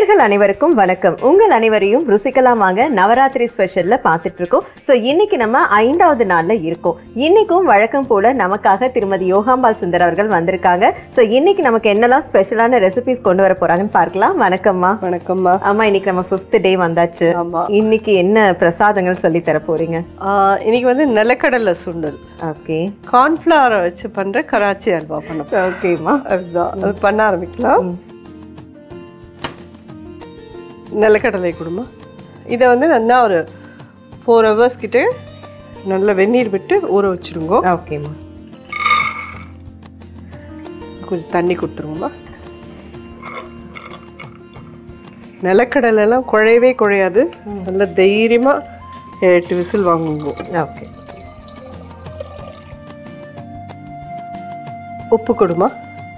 நேர்கள் அனைவருக்கும் வணக்கம் உங்கள் அனைவரையும் ருசிக்கலாம் வாங்க நவராத்திரி ஸ்பெஷல்ல பார்த்துட்டு இருக்கோம் ஸோ இன்னைக்கு நம்ம ஐந்தாவது நாள்ல இருக்கோம் இன்னைக்கும் வழக்கம் போல நமக்காக திருமதி யோகாம்பால் சுந்தர் அவர்கள் வந்திருக்காங்க ஸோ இன்னைக்கு நமக்கு என்னெல்லாம் ஸ்பெஷலான ரெசிபிஸ் கொண்டு வர போறாங்கன்னு பார்க்கலாம் வணக்கம்மா வணக்கம்மா ஆமா இன்னைக்கு நம்ம ஃபிஃப்த் டே வந்தாச்சு ஆமா இன்னைக்கு என்ன பிரசாதங்கள் சொல்லி தர போறீங்க ஆஹ் இன்னைக்கு வந்து நிலக்கடலை சுண்டல் ஓகே கார்ன்ஃப்ளவரை வச்சு பண்ற கராச்சி அல்வா பண்ண போறோம். ஓகேம்மா அதுதான் அது பண்ண ஆரம்பிக்கலாம் நிலக்கடலை கொடுமா இதை வந்து நல்லா ஒரு ஃபோர் ஹவர்ஸ் கிட்ட நல்ல வெந்நீர் விட்டு ஊற வச்சிருங்க ஓகேம்மா கொஞ்சம் தண்ணி கொடுத்துருங்கம்மா நிலக்கடலை எல்லாம் குழையவே குழையாது நல்ல தைரியமா எட்டு விசில் வாங்குங்க ஓகே உப்பு கொடுமா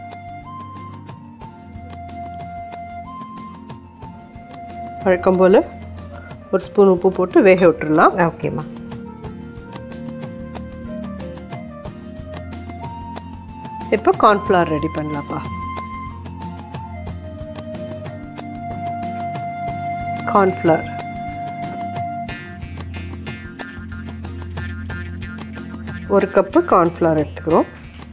வழக்கம் போல் ஒரு ஸ்பூன் உப்பு போட்டு வேக விட்டுறலாம் ஓகேம்மா இப்போ கார்ன்ஃப்ளவர் ரெடி பண்ணலாம்ப்பா கார்ன்ஃப்ளவர் ஒரு கப்பு கார்ன்ஃப்ளவர் எடுத்துக்கிறோம்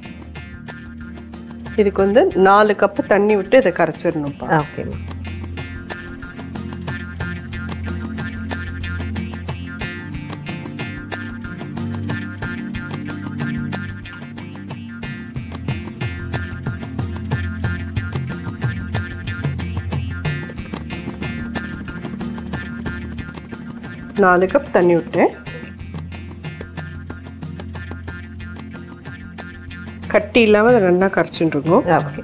இதுக்கு வந்து நாலு கப்பு தண்ணி விட்டு இதை கரைச்சிடணும்ப்பா ஓகேம்மா நாலு கப் தண்ணி விட்டேன் கட்டி இல்லாமல் அதை நல்லா கரைச்சிட்டு இருக்கோம் ஓகே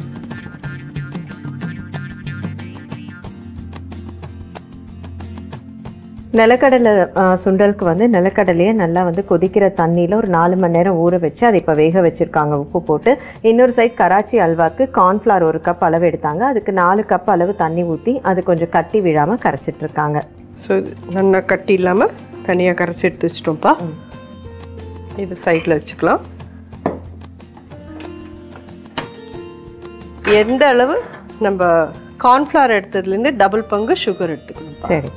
நிலக்கடலை ஆ, சுண்டலுக்கு வந்து நிலக்கடலையை நல்லா வந்து கொதிக்கிற தண்ணியில் ஒரு நாலு மணி நேரம் ஊற வச்சு அதை இப்போ வேக வச்சுருக்காங்க உப்பு போட்டு இன்னொரு சைட் கராச்சி அல்வாக்கு கார்ன்ஃப்ளவர் ஒரு கப் அளவு எடுத்தாங்க அதுக்கு நாலு கப் அளவு தண்ணி ஊற்றி அது கொஞ்சம் கட்டி விழாமல் கரைச்சிட்ருக்காங்க ஸோ இது நல்லா கட்டி இல்லாமல் தனியாக கரைச்சி எடுத்து வச்சிட்டோம்ப்பா இது சைடில் வச்சுக்கலாம் எந்த அளவு நம்ம கார்ன்ஃப்ளவர் எடுத்ததுலேருந்து டபுள் பங்கு சுகர் எடுத்துக்கணும் சரி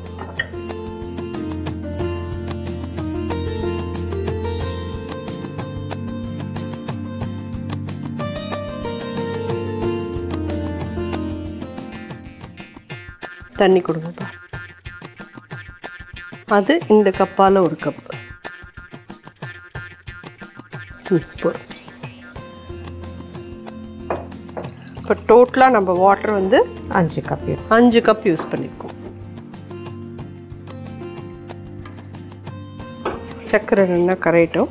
தண்ணி கொடுங்கப்பா அது இந்த கப்பால் ஒரு கப் போதும் இப்போ டோட்டலாக நம்ம வாட்டர் வந்து அஞ்சு கப் அஞ்சு கப் யூஸ் பண்ணியிருக்கோம் சர்க்கரை நல்லா கரையட்டும்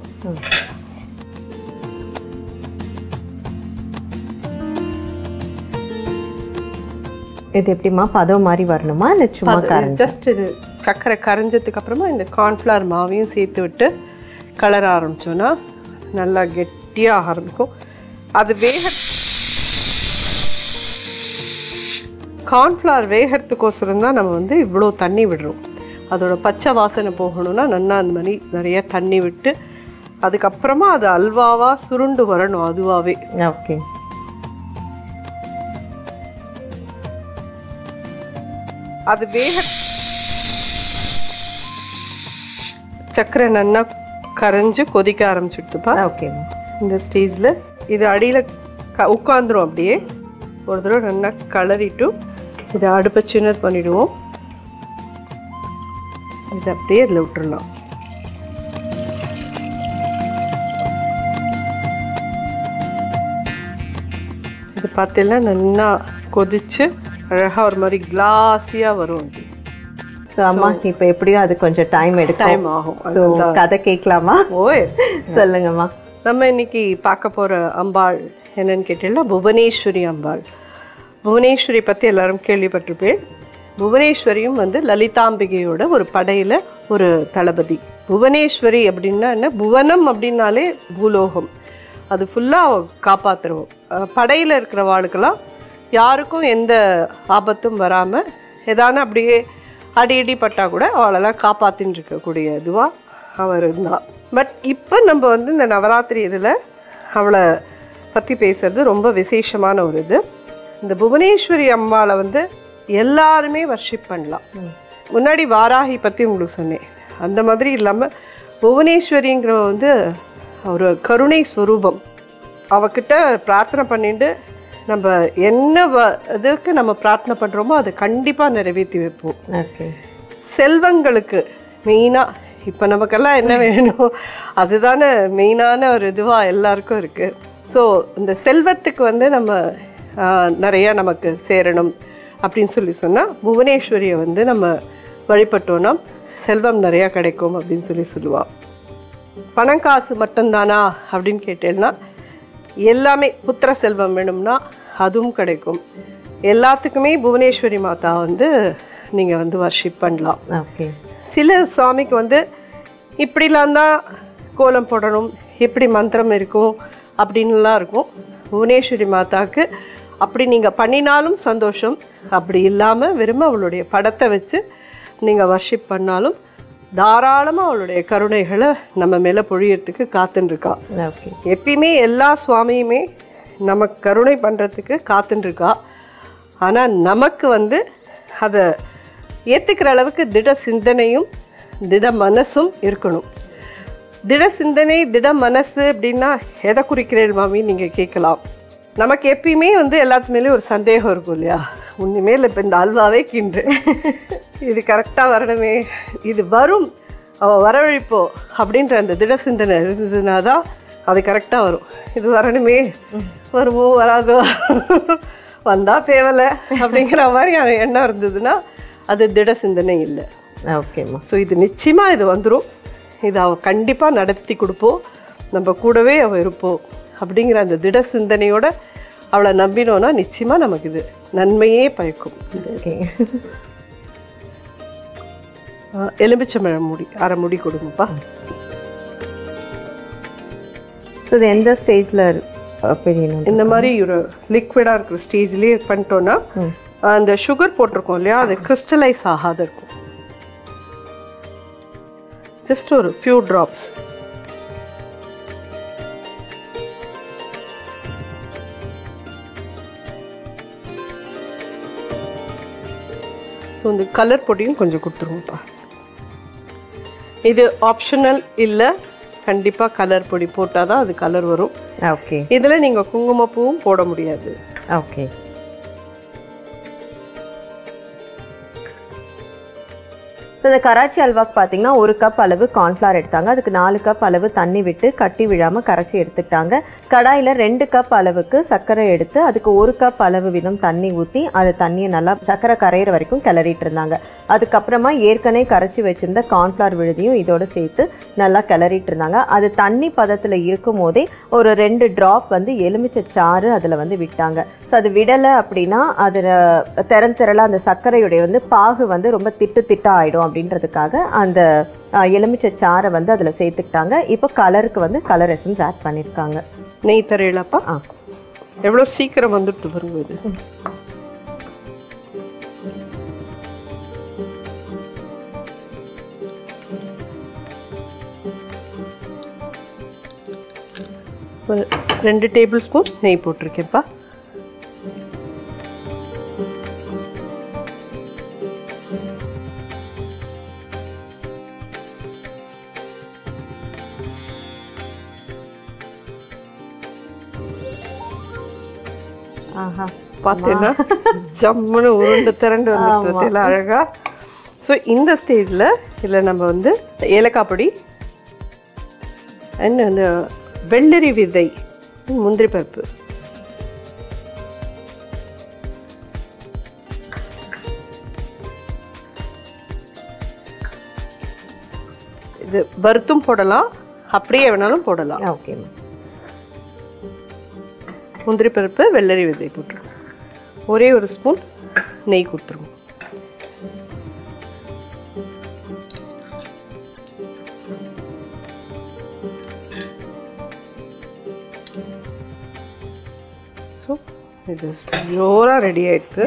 இது எப்படிம்மா பதம் மாதிரி வரணுமா இல்லை சும்மா கரைஞ்சி ஜஸ்ட் இது சர்க்கரை கரைஞ்சதுக்கு அப்புறமா இந்த கார்ன்ஃப்ளவர் மாவையும் சேர்த்து விட்டு கலர ஆரம்பிச்சோன்னா நல்லா கெட்டியாக ஆரம்பிக்கும் அது வேக கார்ன்ஃப்ளவர் வேகிறதுக்கோசரம் தான் நம்ம வந்து இவ்வளோ தண்ணி விடுறோம் அதோட பச்சை வாசனை போகணும்னா நல்லா அந்த மாதிரி நிறைய தண்ணி விட்டு அதுக்கப்புறமா அது அல்வாவாக சுருண்டு வரணும் அதுவாகவே ஓகே அது வேக சர்க்கரை நல்லா கரைஞ்சு கொதிக்க ஆரம்பிச்சுடுதுப்பா ஓகேம்மா இந்த ஸ்டேஜில் இது அடியில் க உட்காந்துரும் அப்படியே ஒரு தடவை நல்லா கலரிட்டு இதை அடுப்பை சின்னது பண்ணிடுவோம் இதை அப்படியே இதில் விட்டுறலாம் இது பார்த்தீங்கன்னா நல்லா கொதிச்சு அழகாக ஒரு மாதிரி கிளாஸியாக வரும் இது ஸோ அம்மா இப்போ எப்படியோ அது கொஞ்சம் டைம் எடுக்கும் டைம் ஆகும் ஸோ கதை கேட்கலாமா ஓய் சொல்லுங்கம்மா நம்ம இன்னைக்கு பார்க்க போகிற அம்பாள் என்னன்னு கேட்டீங்கன்னா புவனேஸ்வரி அம்பாள் புவனேஸ்வரி பற்றி எல்லாரும் கேள்விப்பட்டிருப்பேன் புவனேஸ்வரியும் வந்து லலிதாம்பிகையோட ஒரு படையில் ஒரு தளபதி புவனேஸ்வரி அப்படின்னா என்ன புவனம் அப்படின்னாலே பூலோகம் அது ஃபுல்லாக காப்பாற்றுருவோம் படையில் இருக்கிற வாளுக்கெல்லாம் யாருக்கும் எந்த ஆபத்தும் வராமல் ஏதான அப்படியே அடி அடி பட்டா கூட அவளெல்லாம் காப்பாற்றின்னு இருக்கக்கூடிய இதுவாக அவர் இருந்தாள் பட் இப்போ நம்ம வந்து இந்த நவராத்திரி இதில் அவளை பற்றி பேசுறது ரொம்ப விசேஷமான ஒரு இது இந்த புவனேஸ்வரி அம்மாளை வந்து எல்லாருமே வர்ஷிப் பண்ணலாம் முன்னாடி வாராகி பற்றி உங்களுக்கு சொன்னேன் அந்த மாதிரி இல்லாமல் புவனேஸ்வரிங்கிற வந்து ஒரு கருணை ஸ்வரூபம் அவகிட்ட பிரார்த்தனை பண்ணிட்டு நம்ம என்ன வ- இதுக்கு நம்ம பிரார்த்தனை பண்ணுறோமோ அதை கண்டிப்பாக நிறைவேற்றி வைப்போம் ஓகே செல்வங்களுக்கு மெயினாக இப்போ நமக்கெல்லாம் என்ன வேணும் அதுதானே மெயினான ஒரு இதுவாக எல்லாருக்கும் இருக்குது ஸோ இந்த செல்வத்துக்கு வந்து நம்ம ஆஹ், நிறைய நமக்கு சேரணும் அப்படின்னு சொல்லி சொன்னால் புவனேஸ்வரியை வந்து நம்ம வழிபட்டோன்னா செல்வம் நிறையா கிடைக்கும் அப்படின்னு சொல்லி சொல்லுவாள் பணம் காசு மட்டும்தானா அப்படின்னு கேட்டேன்னா எல்லாமே புத்திர செல்வம் வேணும்னா அதுவும் கிடைக்கும் எல்லாத்துக்குமே புவனேஸ்வரி மாதா வந்து நீங்கள் வந்து வர்ஷிப் பண்ணலாம் ஓகே சில சுவாமிக்கு வந்து இப்படிலாம் தான் கோலம் போடணும் இப்படி மந்திரம் இருக்கும் அப்படின்லாம் இருக்கும் புவனேஸ்வரி மாதாவுக்கு அப்படி நீங்கள் பண்ணினாலும் சந்தோஷம் அப்படி இல்லாமல் வெறும் அவளுடைய படத்தை வச்சு நீங்கள் வர்ஷிப் பண்ணாலும் தாராளமாக அவளுடைய கருணைகளை நம்ம மேலே பொழியறதுக்கு காத்துன்னு இருக்கா ஓகே எப்பயுமே எல்லா சுவாமியுமே நமக்கு கருணை பண்ணுறதுக்கு காத்துட்டுருக்கா ஆனால் நமக்கு வந்து அதை ஏற்றுக்கிற அளவுக்கு திட சிந்தனையும் திட மனசும் இருக்கணும் திட சிந்தனை திட மனசு அப்படின்னா எதை குறிக்கிறேன் மாமி நீங்கள் கேட்கலாம் நமக்கு எப்பயுமே வந்து எல்லாத்து மேலேயும் ஒரு சந்தேகம் இருக்கும் இல்லையா உன்னிமேல் இப்போ இந்த அல்வாவே கிண்டு இது கரெக்டாக வரணுமே இது வரும் அவள் வரவழைப்போ அப்படின்ற அந்த திட சிந்தனை இருந்ததுனா தான் அது கரெக்டாக வரும் இது வரணுமே வருமோ வராதோ வந்தால் தேவலை அப்படிங்கிற மாதிரி அந்த எண்ணம் இருந்ததுன்னா அது திட சிந்தனை இல்லை ஓகேம்மா ஸோ இது நிச்சயமாக இது வந்துடும் இது அவள் கண்டிப்பாக நடத்தி கொடுப்போம் நம்ம கூடவே அவள் இருப்போம் அப்படிங்கிற அந்த திட சிந்தனையோட அவளை நம்பினோன்னா நிச்சயமாக நமக்கு இது நன்மையே பயக்கும் ஓகே ஆஹ், எலுமிச்சம்பழம் முடி அரை முடி கொடுங்கப்பா ஸோ இது எந்த ஸ்டேஜில் பிரியணும் இந்த மாதிரி ஒரு லிக்விடாக இருக்கிற ஸ்டேஜ்லேயே பண்ணிட்டோன்னா அந்த சுகர் போட்டிருக்கோம் இல்லையா அது கிறிஸ்டலைஸ் ஆகாத இருக்கும் ஜஸ்ட் ஒரு ஃபியூ ட்ராப்ஸ் ஸோ இந்த கலர் பொடியும் கொஞ்சம் கொடுத்துருவோம்ப்பா இது ஆப்ஷனல் இல்லை கண்டிப்பாக கலர் பொடி போட்டால் தான் அது கலர் வரும் ஓகே இதில் நீங்கள் குங்குமப்பூவும் போட முடியாது ஓகே ஸோ இந்த கராச்சி அல்வாக்கு பார்த்தீங்கன்னா ஒரு கப் அளவு கார்ன்ஃப்ளவர் எடுத்தாங்க அதுக்கு நாலு கப் அளவு தண்ணி விட்டு கட்டி விழாமல் கரைச்சி எடுத்துக்கிட்டாங்க கடாயில் ரெண்டு கப் அளவுக்கு சர்க்கரை எடுத்து அதுக்கு ஒரு கப் அளவு வீதம் தண்ணி ஊற்றி அது தண்ணியை நல்லா சர்க்கரை கரையிற வரைக்கும் கிளறிட்டு இருந்தாங்க அதுக்கப்புறமா ஏற்கனவே கரைச்சி வச்சிருந்த கார்ன்ஃப்ளவர் விழுதியும் இதோட சேர்த்து நல்லா கிளறிட்டு இருந்தாங்க அது தண்ணி பதத்தில் இருக்கும் போதே ஒரு ரெண்டு ட்ராப் வந்து எலுமிச்சை சாறு அதில் வந்து விட்டாங்க ஸோ அது விடலை அப்படின்னா அதில் திரள் திரளாக அந்த சர்க்கரையுடைய வந்து பாகு வந்து ரொம்ப திட்டு திட்டா ஆயிடும் அப்படின்றதுக்காக அந்த அஹ், எலுமிச்சை சாறை வந்து அதில் சேர்த்துக்கிட்டாங்க இப்போ கலருக்கு வந்து கலர் எசன்ஸ் ஆட் பண்ணியிருக்காங்க நெய் தரையிலப்பா ஆ எவ்வளோ சீக்கிரம் வந்துடுது பாருங்க இது ஒரு ரெண்டு டேபிள் ஸ்பூன் நெய் போட்டிருக்கேன்ப்பா ஆஹா பார்த்தீங்கன்னா ஜம்முன்னு உருண்டு திரண்டு வந்துட்டு எல்லாம் அழகா ஸோ இந்த ஸ்டேஜில் இதில் நம்ம வந்து ஏலக்காய் பொடி அண்ட் அந்த வெள்ளரி விதை முந்திரி பருப்பு இது வறுத்தும் போடலாம் அப்படியே வேணாலும் போடலாம் ஓகேம்மா முந்திரி பருப்பு வெள்ளரி விதை போட்டுருங்க ஒரே ஒரு ஸ்பூன் நெய் கொடுத்துருங்க ஸோ இது ஜோராக ரெடி ஆயிடுது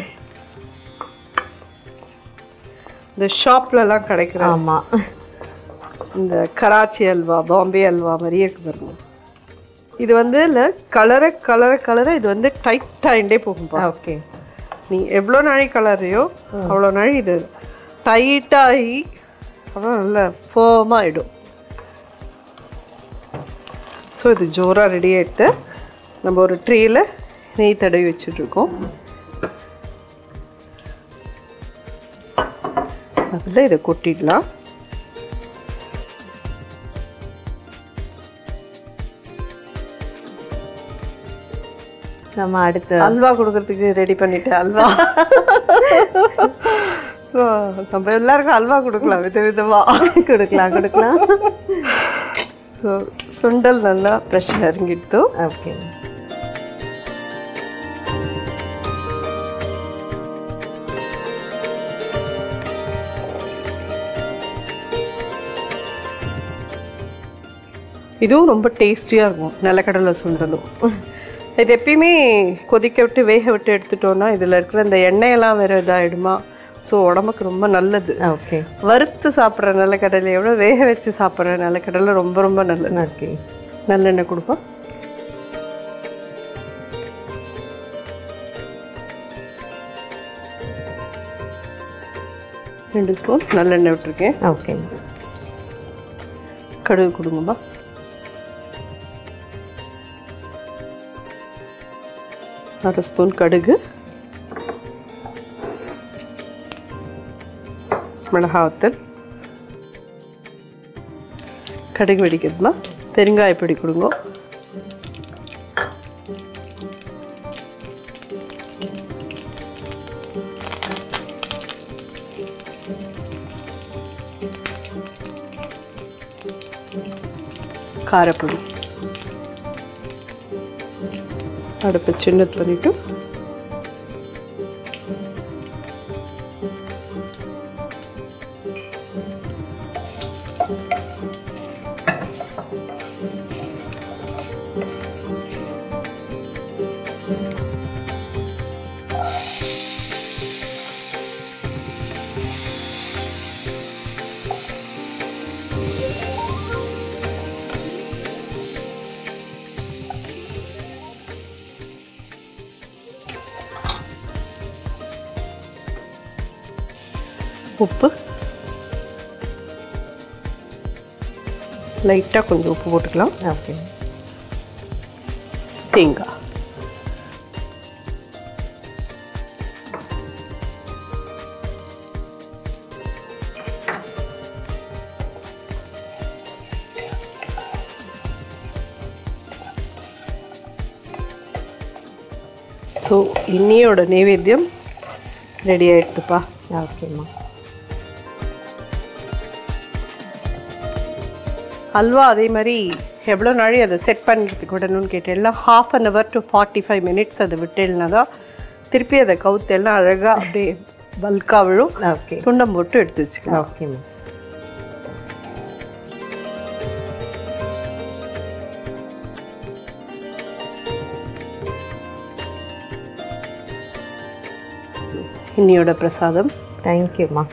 இந்த ஷாப்லலாம் கிடைக்கிற ஆமாம் இந்த கராச்சி அல்வா பாம்பே அல்வா மாதிரியே இருக்கு பாருங்க இது வந்து இல்லை கலர கலர கலர இது வந்து டைட் ஆகிட்டே போகும்பா ஓகே நீ எவ்வளோ நாழி கலரையோ அவ்வளோ நாழி இது டைட்டாகி அப்புறம் நல்லா ஃபோமாக ஆகிடும் ஸோ இது ஜோராக ரெடி ஆகிட்டு நம்ம ஒரு ட்ரேயில் நெய் தடவி வச்சுட்ருக்கோம் அதில் இதை கொட்டிடலாம் நம்ம அடுத்து அல்வா கொடுக்கறதுக்கு ரெடி பண்ணிட்டேன் அல்வா So, நம்ம எல்லாருக்கும் அல்வா கொடுக்கலாம் வித விதமா கொடுக்கலாம் கொடுக்கலாம் ஸோ சுண்டல் நல்லா ப்ரெஷர் இறங்கிட்டு ஓகே இதுவும் ரொம்ப டேஸ்டியாக இருக்கும் நிலக்கடலை சுண்டலும் இது எப்பயுமே கொதிக்க விட்டு வேக விட்டு எடுத்துட்டோம்னா இதில் இருக்கிற இந்த எண்ணெயெல்லாம் வேறு இதாகிடுமா ஸோ உடம்புக்கு ரொம்ப நல்லது ஓகே வறுத்து சாப்பிட்ற நிலக்கடலையை விட வேக வச்சு சாப்பிட்ற நிலக்கடலை ரொம்ப ரொம்ப நல்லது ஓகே நல்லெண்ணெய் கொடுப்போம் ரெண்டு ஸ்பூன் நல்லெண்ணெய் விட்டுருக்கேன் ஓகே கடுகு கொடுங்கம்மா அரை ஸ்பூன் கடுகு மிளகாவத்தல் கடுகு வெடிக்கிறதுமா பெருங்காயப்பொடி கொடுங்க காரப்பொடி அடுப்பு சின்னது பண்ணிட்டு உப்பு லைட்டாக கொஞ்சம் உப்பு போட்டுக்கலாம் ஓகே தேங்காய் ஸோ இன்னியோட நைவேத்தியம் ரெடி ஆயிடுதுப்பா ஓகேம்மா அல்வா அதே மாதிரி எவ்வளோ நாளி அதை செட் பண்ணுறதுக்கு விடணும்னு கேட்டேன் half an hour to forty five minutes அதை விட்டேன்னா தான் திருப்பி அதை கவுத்து எல்லாம் அழகாக அப்படியே பல்காக விழும் ஓகே துண்டம் போட்டு எடுத்து வச்சுக்கலாம் ஓகேம்மா இன்னியோட பிரசாதம் தேங்க்யூம்மா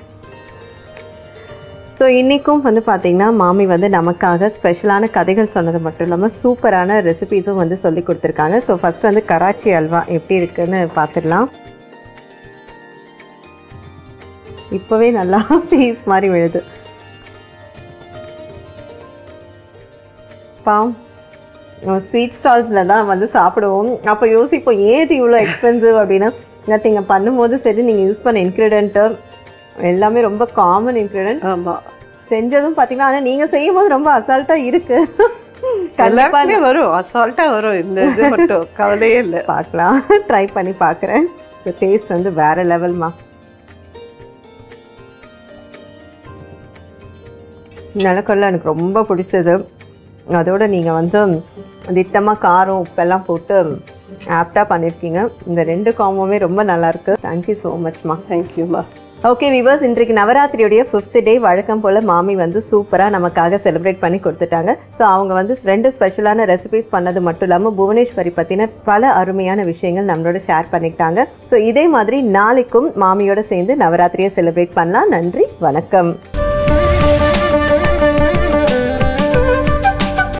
ஸோ இன்றைக்கும் வந்து பார்த்தீங்கன்னா மாமி வந்து நமக்காக ஸ்பெஷலான கதைகள் சொன்னது மட்டும் இல்லாமல் சூப்பரான ரெசிபீஸும் வந்து சொல்லி கொடுத்துருக்காங்க ஸோ ஃபஸ்ட் வந்து கராச்சி அல்வா எப்படி இருக்குன்னு பார்த்துடலாம் இப்போவே நல்லா பீஸ் மாதிரி விழுது பாம் ஸ்வீட் ஸ்டால்ஸில் தான் வந்து சாப்பிடுவோம் அப்போ யோசிப்போம் ஏன் இது இவ்வளோ எக்ஸ்பென்சிவ் அப்படின்னா நேற்று நீங்கள் பண்ணும்போது சரி நீங்கள் யூஸ் பண்ண இன்க்ரீடியண்ட்டு எல்லாமே ரொம்ப காமன் இன்க்ரீடியன்ட் ஆமாம் செஞ்சதும் பார்த்தீங்கன்னா ஆனால் நீங்கள் செய்யும் போது ரொம்ப அசால்ட்டாக இருக்குது கண்டிப்பாக எல்லாருக்குமே வரும் அசால்ட்டாக வரும் இந்த இது மட்டும் கவலையே இல்லை பார்க்கலாம் ட்ரை பண்ணி பார்க்குறேன் இந்த டேஸ்ட் வந்து வேறு லெவல்மா நிலக்கடலை எனக்கு ரொம்ப பிடிச்சது அதோட நீங்கள் வந்து திட்டமாக காரம் உப்பெல்லாம் போட்டு ஆப்டாக பண்ணியிருக்கீங்க இந்த ரெண்டு காம்போவே ரொம்ப நல்லாயிருக்கு தேங்க்யூ ஸோ மச்மா தேங்க்யூம்மா ஓகே விவர்ஸ் இன்றைக்கு நவராத்திரியுடைய ஃபிஃப்த் டே வழக்கம் போல் மாமி வந்து சூப்பராக நமக்காக செலிப்ரேட் பண்ணி கொடுத்துட்டாங்க ஸோ அவங்க வந்து ரெண்டு ஸ்பெஷலான ரெசிபிஸ் பண்ணது மட்டும் இல்லாமல் புவனேஸ்வரி பற்றின பல அருமையான விஷயங்கள் நம்மளோட ஷேர் பண்ணிக்கிட்டாங்க ஸோ இதே மாதிரி நாளைக்கும் மாமியோட சேர்ந்து நவராத்திரியை செலிப்ரேட் பண்ணலாம் நன்றி வணக்கம்